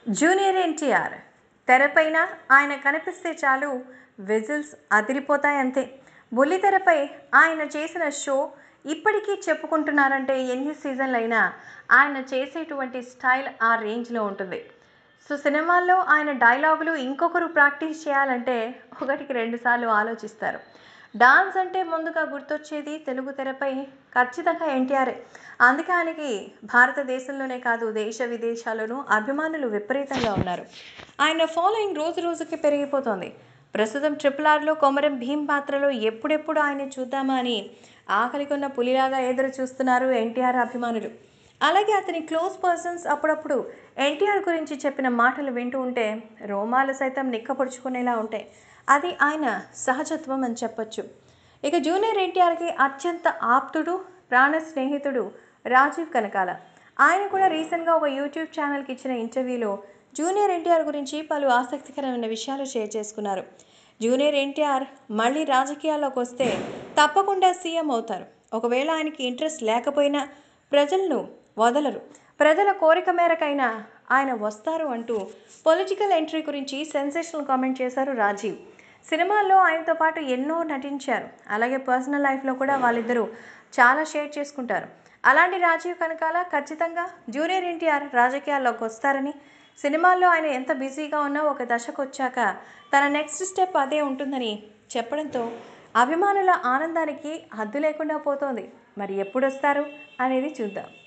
junior NTR తెరపైన ఆయన కనిపిస్తే చాలు విజిల్స్ అదిరిపోతాయి అంతే బుల్లితెరపై ఆయన చేసిన షో ఇప్పటికీ చెప్పుకుంటున్నారంటే ఎన్ని సీజన్లు అయినా ఆయన చేసేటువంటి స్టైల్ ఆ రేంజ్లో ఉంటుంది సో సినిమాల్లో ఆయన డైలాగులు ఇంకొకరు ప్రాక్టీస్ చేయాలంటే ఒకటికి రెండు సార్లు ఆలోచిస్తారు డాన్స్ అంటే ముందుగా గుర్తొచ్చేది తెలుగు తెరపై ఖచ్చితంగా ఎన్టీఆర్ అందుకే ఆయనకి భారతదేశంలోనే కాదు దేశ విదేశాల్లోనూ అభిమానులు విపరీతంగా ఉన్నారు ఆయన ఫాలోయింగ్ రోజు రోజుకి పెరిగిపోతోంది ప్రస్తుతం ట్రిపుల్ ఆర్లో కొమరం భీం పాత్రలో ఎప్పుడెప్పుడు ఆయన చూద్దామా అని ఆకలికొన్న పులిలాగా ఎదురు చూస్తున్నారు ఎన్టీఆర్ అభిమానులు అలాగే అతని క్లోజ్ పర్సన్స్ అప్పుడప్పుడు ఎన్టీఆర్ గురించి చెప్పిన మాటలు వింటూ ఉంటే రోమాలు సైతం నిక్కపొడుచుకునేలా ఉంటాయి అది ఆయన సహజత్వం అని చెప్పొచ్చు ఇక జూనియర్ ఎన్టీఆర్కి అత్యంత ఆప్తుడు ప్రాణ స్నేహితుడు రాజీవ్ కనకాల ఆయన కూడా రీసెంట్గా ఒక యూట్యూబ్ ఛానల్కి ఇచ్చిన ఇంటర్వ్యూలో జూనియర్ ఎన్టీఆర్ గురించి పలు ఆసక్తికరమైన విషయాలు షేర్ చేసుకున్నారు జూనియర్ ఎన్టీఆర్ మళ్ళీ రాజకీయాల్లోకి వస్తే తప్పకుండా సీఎం అవుతారు ఒకవేళ ఆయనకి ఇంట్రెస్ట్ లేకపోయినా ప్రజలను వదలరు ప్రజల కోరిక మేరకైనా ఆయన వస్తారు అంటూ పొలిటికల్ ఎంట్రీ గురించి సెన్సేషనల్ కామెంట్ చేశారు రాజీవ్ సినిమాల్లో ఆయనతో పాటు ఎన్నో నటించారు అలాగే పర్సనల్ లైఫ్లో కూడా వాళ్ళిద్దరూ చాలా షేర్ చేసుకుంటారు అలాంటి రాజీవ్ కనకాల ఖచ్చితంగా జూనియర్ ఎన్టీఆర్ రాజకీయాల్లోకి వస్తారని సినిమాల్లో ఆయన ఎంత బిజీగా ఉన్నా ఒక దశకు వచ్చాక తన నెక్స్ట్ స్టెప్ అదే ఉంటుందని చెప్పడంతో అభిమానుల ఆనందానికి హద్దు లేకుండా పోతోంది మరి ఎప్పుడు వస్తారు అనేది చూద్దాం